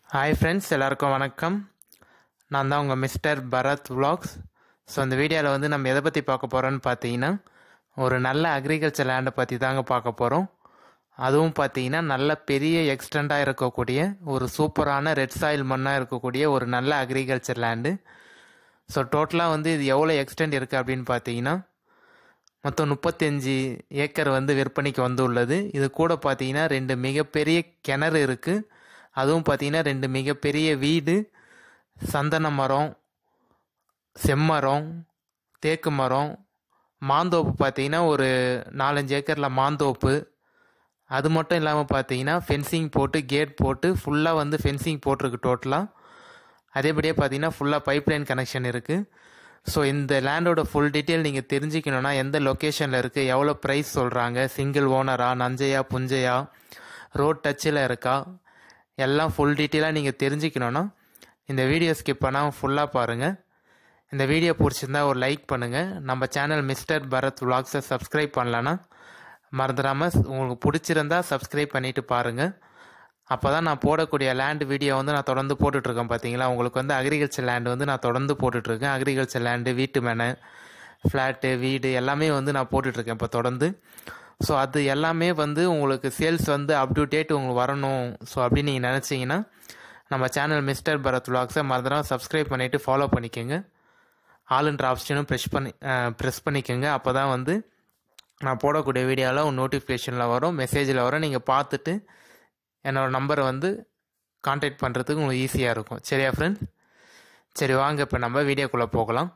hi friends எல்லாருக்கும் வணக்கம் நான் தான் உங்கள் மிஸ்டர் பரத் vlogs ஸோ இந்த வீடியோவில் வந்து நம்ம எதை பற்றி பார்க்க போகிறோன்னு பார்த்தீங்கன்னா ஒரு நல்ல அக்ரிகல்ச்சர் லேண்டை பற்றி தாங்க பார்க்க போகிறோம் அதுவும் பார்த்தீங்கன்னா நல்ல பெரிய எக்ஸ்டெண்டாக இருக்கக்கூடிய ஒரு சூப்பரான ரெட் சாயில் மண்ணாக இருக்கக்கூடிய ஒரு நல்ல அக்ரிகல்ச்சர் லேண்டு ஸோ டோட்டலாக வந்து இது எவ்வளோ எக்ஸ்டெண்ட் இருக்குது அப்படின்னு பார்த்தீங்கன்னா மொத்தம் முப்பத்தஞ்சு ஏக்கர் வந்து விற்பனைக்கு வந்து உள்ளது இது கூட பார்த்தீங்கன்னா ரெண்டு மிகப்பெரிய கிணறு இருக்குது அதுவும் பார்த்தீங்கன்னா ரெண்டு மிகப்பெரிய வீடு சந்தன மரம் செம்மரம் தேக்கு மரம் மாந்தோப்பு பார்த்தீங்கன்னா ஒரு நாலஞ்சு ஏக்கரில் மாந்தோப்பு அது மட்டும் இல்லாமல் பார்த்தீங்கன்னா ஃபென்சிங் போட்டு கேட் போட்டு ஃபுல்லாக வந்து ஃபென்சிங் போட்டிருக்கு டோட்டலாக அதேபடியே பார்த்தீங்கன்னா ஃபுல்லாக பைப்லைன் கனெக்ஷன் இருக்குது ஸோ இந்த லேண்டோட ஃபுல் டீட்டெயில் நீங்கள் தெரிஞ்சுக்கணுன்னா எந்த லொக்கேஷனில் இருக்குது எவ்வளோ ப்ரைஸ் சொல்கிறாங்க சிங்கிள் ஓனரா நஞ்சையா புஞ்சையா ரோட் டச்சில் இருக்கா எல்லாம் ஃபுல் டீட்டெயிலாக நீங்கள் தெரிஞ்சுக்கணுன்னா இந்த வீடியோ ஸ்கிப் பண்ணாமல் ஃபுல்லாக பாருங்கள் இந்த வீடியோ பிடிச்சிருந்தா ஒரு லைக் பண்ணுங்கள் நம்ம சேனல் மிஸ்டர் பரத் vlogs-அ சப்ஸ்கிரைப் பண்ணலன்னா மறந்துடாமல் உங்களுக்கு பிடிச்சிருந்தா சப்ஸ்கிரைப் பண்ணிவிட்டு பாருங்கள் அப்போ தான் நான் போடக்கூடிய லேண்ட் வீடியோ வந்து நான் தொடர்ந்து போட்டுட்ருக்கேன் பார்த்தீங்களா உங்களுக்கு வந்து அக்ரிகல்ச்சர் லேண்ட் வந்து நான் தொடர்ந்து போட்டுட்ருக்கேன் அக்ரிகல்ச்சர் லேண்டு வீட்டு மேனை ஃப்ளாட்டு வீடு எல்லாமே வந்து நான் போட்டுட்ருக்கேன் இப்போ தொடர்ந்து ஸோ அது எல்லாமே வந்து உங்களுக்கு சேல்ஸ் வந்து அப் டு டேட் உங்களுக்கு வரணும் ஸோ அப்படின்னு நீங்கள் நினச்சிங்கன்னா நம்ம சேனல் மிஸ்டர் பரத் vlogs-அ மறந்துடாம சப்ஸ்கிரைப் பண்ணிவிட்டு ஃபாலோ பண்ணிக்கோங்க ஆளுன்ற ஆப்ஷனும் ப்ரெஸ் பண்ணி ப்ரெஸ் பண்ணிக்கோங்க அப்போ தான் வந்து நான் போடக்கூடிய வீடியோவில் நோட்டிஃபிகேஷனில் வரும் மெசேஜில் வரும் நீங்கள் பார்த்துட்டு என்னோடய நம்பரை வந்து காண்டாக்ட் பண்ணுறதுக்கு உங்களுக்கு ஈஸியாக இருக்கும் சரியா ஃப்ரெண்ட்ஸ் சரி வாங்க இப்போ நம்ம வீடியோக்குள்ளே போகலாம்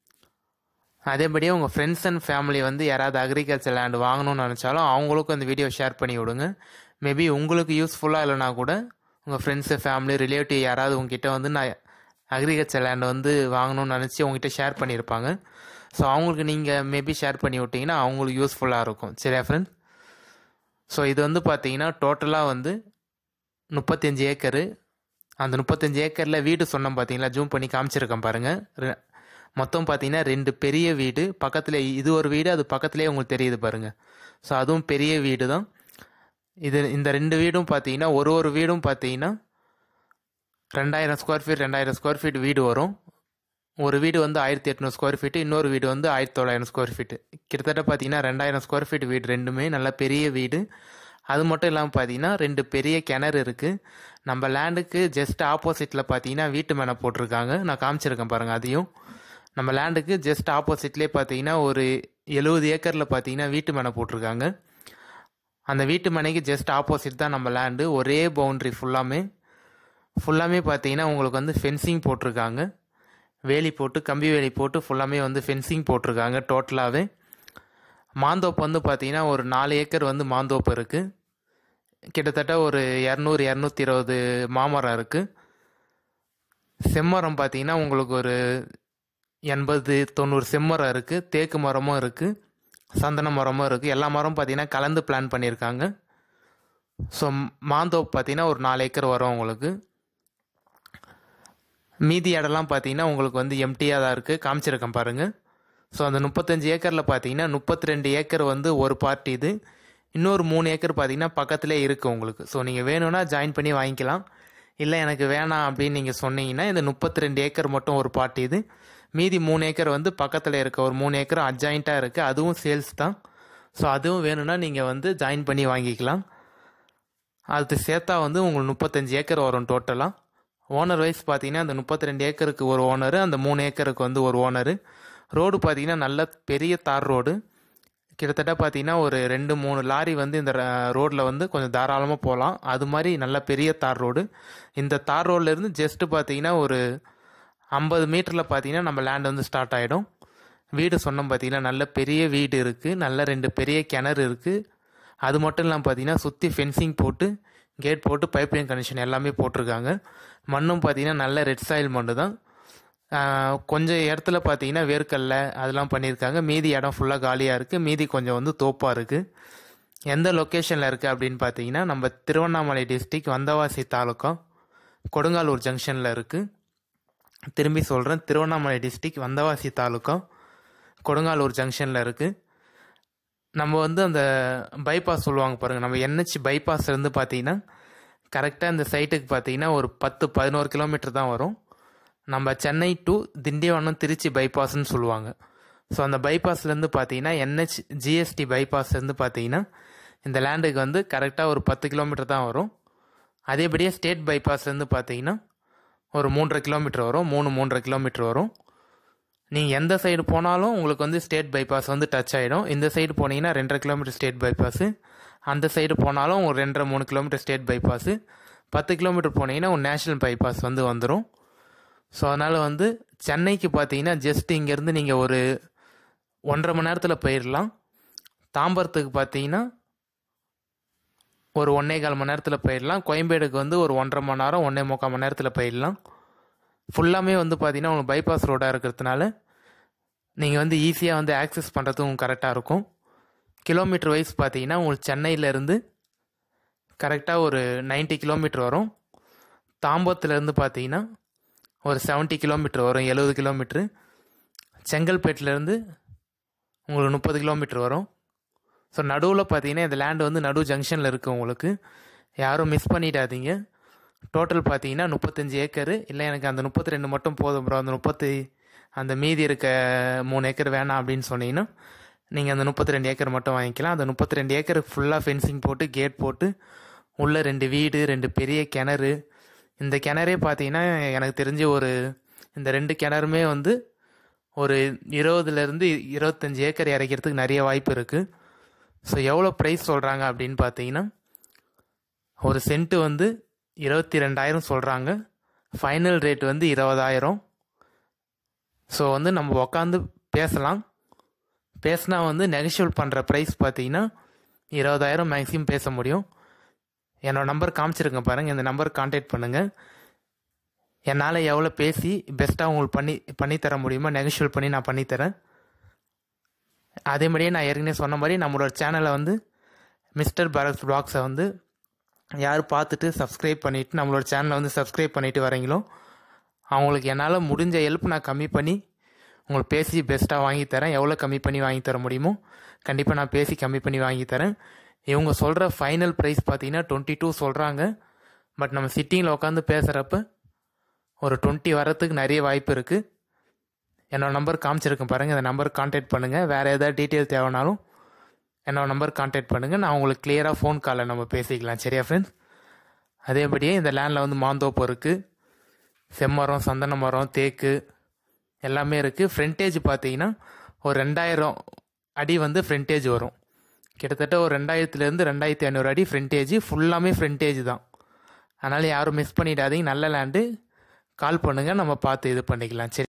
அதேபடியே உங்கள் ஃப்ரெண்ட்ஸ் அண்ட் ஃபேமிலி வந்து யாராவது அக்ரிகல்ச்சர் லேண்ட் வாங்கணும்னு நினச்சாலும் அவங்களுக்கும் அந்த வீடியோ ஷேர் பண்ணி விடுங்க மேபி உங்களுக்கு யூஸ்ஃபுல்லாக இல்லைனா கூட உங்கள் ஃப்ரெண்ட்ஸு ஃபேமிலி ரிலேட்டிவ் யாராவது உங்ககிட்ட வந்து நான் அக்ரிகல்ச்சர் லேண்ட் வந்து வாங்கணும்னு நினச்சி உங்ககிட்ட ஷேர் பண்ணியிருப்பாங்க ஸோ அவங்களுக்கு நீங்கள் மேபி ஷேர் பண்ணி விட்டிங்கன்னா அவங்களுக்கு யூஸ்ஃபுல்லாக இருக்கும் சரியா ஃப்ரெண்ட்ஸ் ஸோ இது வந்து பார்த்தீங்கன்னா டோட்டலாக வந்து முப்பத்தஞ்சு ஏக்கரு அந்த முப்பத்தஞ்சு ஏக்கரில் வீடு சொன்னோம் பார்த்தீங்களா ஜூம் பண்ணி காமிச்சிருக்கேன் பாருங்கள் மொத்தம் பார்த்தீங்கன்னா ரெண்டு பெரிய வீடு பக்கத்தில் இது ஒரு வீடு அது பக்கத்துலேயே உங்களுக்கு தெரியுது பாருங்கள் ஸோ அதுவும் பெரிய வீடு தான் இது இந்த ரெண்டு வீடும் பார்த்தீங்கன்னா ஒரு ஒரு வீடும் பார்த்தீங்கன்னா ரெண்டாயிரம் ஸ்கொயர் ஃபீட் ரெண்டாயிரம் ஸ்கொயர் ஃபீட் வீடு வரும் ஒரு வீடு வந்து ஆயிரத்தி எட்நூறு ஸ்கொயர் ஃபீட்டு இன்னொரு வீடு வந்து ஆயிரத்தி தொள்ளாயிரம் ஸ்கொயர் ஃபீட்டு கிட்டத்தட்ட பார்த்தீங்கன்னா ரெண்டாயிரம் ஸ்கொயர் ஃபீட் வீடு ரெண்டுமே நல்ல பெரிய வீடு அது மட்டும் இல்லாமல் பார்த்தீங்கன்னா ரெண்டு பெரிய கிணறு இருக்குது நம்ம லேண்டுக்கு ஜஸ்ட் ஆப்போசிட்டில் பார்த்தீங்கன்னா வீட்டு மேலே போட்டிருக்காங்க நான் காமிச்சிருக்கேன் பாருங்கள் அதையும் நம்ம லேண்டுக்கு ஜஸ்ட் ஆப்போசிட்லேயே பார்த்தீங்கன்னா ஒரு எழுபது ஏக்கரில் பார்த்தீங்கன்னா வீட்டு மேலே போட்டிருக்காங்க அந்த வீட்டு மனைக்கு ஜஸ்ட் ஆப்போசிட் தான் நம்ம லேண்டு ஒரே பவுண்ட்ரி ஃபுல்லாமே ஃபுல்லாமே பார்த்தீங்கன்னா உங்களுக்கு வந்து ஃபென்சிங் போட்டிருக்காங்க வேலி போட்டு கம்பி வேலி போட்டு ஃபுல்லாமே வந்து ஃபென்சிங் போட்டிருக்காங்க டோட்டலாகவே மாந்தோப்பு வந்து பார்த்தீங்கன்னா ஒரு நாலு ஏக்கர் வந்து மாந்தோப்பு இருக்குது கிட்டத்தட்ட ஒரு இரநூறு இரநூத்தி இருபது மாமரம் இருக்குது செம்மரம் பார்த்தீங்கன்னா உங்களுக்கு ஒரு எண்பது தொண்ணூறு செம்மரம் இருக்குது தேக்கு மரமும் இருக்குது சந்தன மரமும் இருக்குது எல்லா மரமும் பார்த்தீங்கன்னா கலந்து பிளான் பண்ணியிருக்காங்க ஸோ மாந்தோப்பு பார்த்தீங்கன்னா ஒரு நாலு ஏக்கர் வரும் உங்களுக்கு மீதி இடம்லாம் பார்த்தீங்கன்னா உங்களுக்கு வந்து எம்டியாக தான் இருக்குது காமிச்சிருக்கேன் பாருங்கள் ஸோ அந்த முப்பத்தஞ்சு ஏக்கரில் பார்த்தீங்கன்னா முப்பத்தி ரெண்டு ஏக்கர் வந்து ஒரு பார்ட் இது இன்னொரு மூணு ஏக்கர் பார்த்தீங்கன்னா பக்கத்திலே இருக்குது உங்களுக்கு ஸோ நீங்கள் வேணும்னா ஜாயின் பண்ணி வாங்கிக்கலாம் இல்லை எனக்கு வேணாம் அப்படின்னு நீங்கள் சொன்னீங்கன்னா இந்த முப்பத்தி ரெண்டு ஏக்கர் மட்டும் ஒரு பார்ட் இது மீதி மூணு ஏக்கர் வந்து பக்கத்தில் இருக்க ஒரு மூணு ஏக்கர் அட்ஜாயிண்ட்டாக இருக்குது அதுவும் சேல்ஸ் தான் ஸோ அதுவும் வேணும்னா நீங்கள் வந்து ஜாயின் பண்ணி வாங்கிக்கலாம் அது சேர்த்தா வந்து உங்களுக்கு முப்பத்தஞ்சு ஏக்கர் வரும் டோட்டலாக ஓனர் வைஸ் பார்த்தீங்கன்னா அந்த முப்பத்தி ரெண்டு ஏக்கருக்கு ஒரு ஓனரு அந்த மூணு ஏக்கருக்கு வந்து ஒரு ஓனரு ரோடு பார்த்தீங்கன்னா நல்ல பெரிய தார் ரோடு கிட்டத்தட்ட பார்த்தீங்கன்னா ஒரு ரெண்டு மூணு லாரி வந்து இந்த ரோட்டில் வந்து கொஞ்சம் தாராளமாக போகலாம் அது மாதிரி நல்ல பெரிய தார் ரோடு இந்த தார் ரோட்லேருந்து ஜஸ்ட்டு பார்த்தீங்கன்னா ஒரு ஐம்பது மீட்டரில் பார்த்தீங்கன்னா நம்ம லேண்ட் வந்து ஸ்டார்ட் ஆகிடும் வீடு சொன்னோம் பார்த்தீங்கன்னா நல்ல பெரிய வீடு இருக்குது நல்ல ரெண்டு பெரிய கிணறு இருக்குது அது மட்டும் இல்லாமல் பார்த்தீங்கன்னா சுற்றி ஃபென்சிங் போட்டு கேட் போட்டு பைப்லைன் கனெக்ஷன் எல்லாமே போட்டிருக்காங்க மண்ணும் பார்த்தீங்கன்னா நல்ல ரெட் சாயில் மண்ணு தான் கொஞ்சம் இடத்துல பார்த்தீங்கன்னா வேர்க்கல்ல அதெல்லாம் பண்ணியிருக்காங்க மீதி இடம் ஃபுல்லாக காலியாக இருக்குது மீதி கொஞ்சம் வந்து தோப்பாக இருக்குது எந்த லொக்கேஷனில் இருக்குது அப்படின்னு பார்த்தீங்கன்னா நம்ம திருவண்ணாமலை டிஸ்ட்ரிக் வந்தவாசி தாலுக்கா கொடுங்காலூர் ஜங்ஷனில் இருக்குது திரும்பி சொல்கிறேன் திருவண்ணாமலை டிஸ்ட்ரிக் வந்தவாசி தாலுக்கா கொடுங்காலூர் ஜங்ஷனில் இருக்குது நம்ம வந்து அந்த பைபாஸ் சொல்லுவாங்க பாருங்கள் நம்ம என்ஹெச் பைபாஸ்லேருந்து பார்த்தீங்கன்னா கரெக்டாக இந்த சைட்டுக்கு பார்த்தீங்கன்னா ஒரு பத்து பதினோரு கிலோமீட்டர் தான் வரும் நம்ம சென்னை டு திண்டிவனம் திருச்சி பைபாஸ்ன்னு சொல்லுவாங்க ஸோ அந்த பைபாஸ்லேருந்து பார்த்தீங்கன்னா என்ஹெச் ஜிஎஸ்டி பைபாஸ்லேருந்து பார்த்தீங்கன்னா இந்த லேண்டுக்கு வந்து கரெக்டாக ஒரு பத்து கிலோமீட்டர் தான் வரும் அதேபடியே ஸ்டேட் பைபாஸ்லேருந்து பார்த்தீங்கன்னா ஒரு மூன்றரை கிலோமீட்டர் வரும் மூணு மூன்றரை கிலோமீட்டர் வரும் நீங்கள் எந்த சைடு போனாலும் உங்களுக்கு வந்து ஸ்டேட் பைபாஸ் வந்து டச் ஆகிடும் இந்த சைடு போனீங்கன்னா ரெண்டரை கிலோமீட்டர் ஸ்டேட் பைபாஸு அந்த சைடு போனாலும் ஒரு ரெண்டரை மூணு கிலோமீட்டர் ஸ்டேட் பைபாஸு பத்து கிலோமீட்டர் போனீங்கன்னா ஒரு நேஷ்னல் பைபாஸ் வந்து வந்துடும் ஸோ அதனால் வந்து சென்னைக்கு பார்த்தீங்கன்னா ஜஸ்ட் இங்கேருந்து நீங்கள் ஒரு ஒன்றரை மணி நேரத்தில் போயிடலாம் தாம்பரத்துக்கு பார்த்தீங்கன்னா ஒரு ஒன்றே கால் மணி நேரத்தில் போயிடலாம் கோயம்பேடுக்கு வந்து ஒரு ஒன்றரை மணி நேரம் ஒன்றே முக்கால் மணி நேரத்தில் போயிடலாம் ஃபுல்லாமே வந்து பார்த்தீங்கன்னா உங்களுக்கு பைபாஸ் ரோடாக இருக்கிறதுனால நீங்கள் வந்து ஈஸியாக வந்து ஆக்சஸ் பண்ணுறதும் கரெக்டாக இருக்கும் கிலோமீட்டர் வைஸ் பார்த்தீங்கன்னா உங்களுக்கு சென்னையிலேருந்து கரெக்டாக ஒரு 90 கிலோமீட்டர் வரும் தாம்பரத்துலேருந்து பார்த்தீங்கன்னா ஒரு 70 கிலோமீட்டர் வரும் எழுபது கிலோமீட்ரு செங்கல்பேட்டிலேருந்து உங்களுக்கு முப்பது கிலோமீட்டர் வரும் ஸோ நடுவில் பார்த்தீங்கன்னா இந்த லேண்ட் வந்து நடு ஜங்ஷனில் இருக்குது உங்களுக்கு யாரும் மிஸ் பண்ணிடாதீங்க டோட்டல் பார்த்தீங்கன்னா முப்பத்தஞ்சு ஏக்கரு இல்லை எனக்கு அந்த முப்பத்தி ரெண்டு மட்டும் போதும் ப்ரோ அந்த முப்பத்தி அந்த மீதி இருக்க மூணு ஏக்கர் வேணாம் அப்படின்னு சொன்னீங்கன்னா நீங்கள் அந்த முப்பத்தி ரெண்டு ஏக்கர் மட்டும் வாங்கிக்கலாம் அந்த முப்பத்தி ரெண்டு ஏக்கருக்கு ஃபுல்லாக ஃபென்சிங் போட்டு கேட் போட்டு உள்ளே ரெண்டு வீடு ரெண்டு பெரிய கிணறு இந்த கிணறே பார்த்தீங்கன்னா எனக்கு தெரிஞ்சு ஒரு இந்த ரெண்டு கிணறுமே வந்து ஒரு இருபதுலேருந்து இருபத்தஞ்சி ஏக்கர் இறைக்கிறதுக்கு நிறைய வாய்ப்பு இருக்குது ஸோ எவ்வளோ ப்ரைஸ் சொல்கிறாங்க அப்படின்னு பார்த்தீங்கன்னா ஒரு சென்ட்டு வந்து இருபத்தி ரெண்டாயிரம் சொல்கிறாங்க ஃபைனல் ரேட் வந்து இருபதாயிரம் ஸோ வந்து நம்ம உக்காந்து பேசலாம் பேசினா வந்து நெகஷியல் பண்ணுற ப்ரைஸ் பார்த்தீங்கன்னா இருபதாயிரம் மேக்ஸிமம் பேச முடியும் என்னோட நம்பர் காமிச்சிருங்க பாருங்கள் இந்த நம்பர் கான்டாக்ட் பண்ணுங்கள் என்னால் எவ்வளோ பேசி பெஸ்ட்டாக உங்களுக்கு பண்ணி பண்ணித்தர முடியுமோ நெகஷியல் பண்ணி நான் பண்ணித்தரேன் அதே மாதிரியே நான் ஏற்கனவே சொன்ன மாதிரி நம்மளோட சேனலை வந்து மிஸ்டர் பரத் பிளாக்ஸை வந்து யார் பார்த்துட்டு சப்ஸ்கிரைப் பண்ணிவிட்டு நம்மளோட சேனலை வந்து சப்ஸ்கிரைப் பண்ணிவிட்டு வரீங்களோ அவங்களுக்கு என்னால் முடிஞ்ச ஹெல்ப் நான் கம்மி பண்ணி உங்களுக்கு பேசி பெஸ்ட்டாக வாங்கி தரேன் எவ்வளோ கம்மி பண்ணி வாங்கி தர முடியுமோ கண்டிப்பாக நான் பேசி கம்மி பண்ணி வாங்கி தரேன் இவங்க சொல்கிற ஃபைனல் ப்ரைஸ் பார்த்தீங்கன்னா டுவெண்ட்டி டூ சொல்கிறாங்க பட் நம்ம சிட்டிங்கில் உட்காந்து பேசுகிறப்ப ஒரு டுவெண்ட்டி வரத்துக்கு நிறைய வாய்ப்பு இருக்குது என்னோட நம்பர் காமிச்சிருக்கேன் பாருங்கள் இந்த நம்பருக்கு கான்டாக்ட் பண்ணுங்கள் வேறு ஏதாவது டீட்டெயில் தேவைனாலும் என்னோட நம்பர் கான்டாக்ட் பண்ணுங்கள் நான் உங்களுக்கு கிளியராக ஃபோன் காலில் நம்ம பேசிக்கலாம் சரியா ஃப்ரெண்ட்ஸ் அதேபடியே இந்த லேண்டில் வந்து மாந்தோப்பு இருக்குது செம்மரம் சந்தன மரம் தேக்கு எல்லாமே இருக்குது ஃப்ரண்டேஜ் பார்த்தீங்கன்னா ஒரு ரெண்டாயிரம் அடி வந்து ஃப்ரண்டேஜ் வரும் கிட்டத்தட்ட ஒரு ரெண்டாயிரத்துலேருந்து ரெண்டாயிரத்தி ஐநூறு அடி ஃப்ரண்டேஜ் ஃபுல்லாமே ஃப்ரண்டேஜ் தான் அதனால் யாரும் மிஸ் பண்ணிடாதீங்க நல்ல லேண்டு கால் பண்ணுங்கள் நம்ம பார்த்து இது பண்ணிக்கலாம் சரி